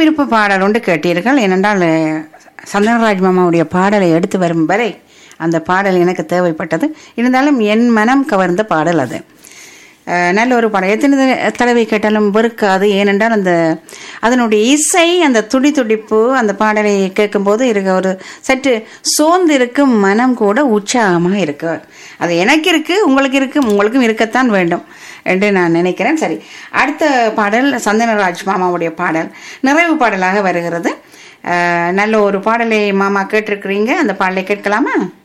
விருப்ப பாடல் ஒன்று கேட்டீர்கள் ஏனென்றால் அஹ், சந்தனராஜ் மாமாவுடைய பாடலை எடுத்து வரும் வரை அந்த பாடல் எனக்கு தேவைப்பட்டது இருந்தாலும் என் மனம் கவர்ந்த பாடல் அது அஹ், நல்ல ஒரு பாடல் எத்தனை த- தடவை கேட்டாலும் வெறுக்காது ஏனென்றால் அந்த அதனுடைய இசை அந்த துடி துடிப்பு அந்த பாடலை கேட்கும்போது இருக்க ஒரு சற்று சோர்ந்து இருக்கும் மனம் கூட உற்சாகமாக இருக்கு அது எனக்கு இருக்கு உங்களுக்கு இருக்கு உங்களுக்கும் இருக்கத்தான் வேண்டும் என்று நான் நினைக்கிறேன் சரி அடுத்த பாடல் சந்தனராஜ் மாமாவுடைய பாடல் நிறைவு பாடலாக வருகிறது அஹ், நல்ல ஒரு பாடலை மாமா கேட்டிருக்கிறீங்க அந்த பாடலை கேட்கலாமா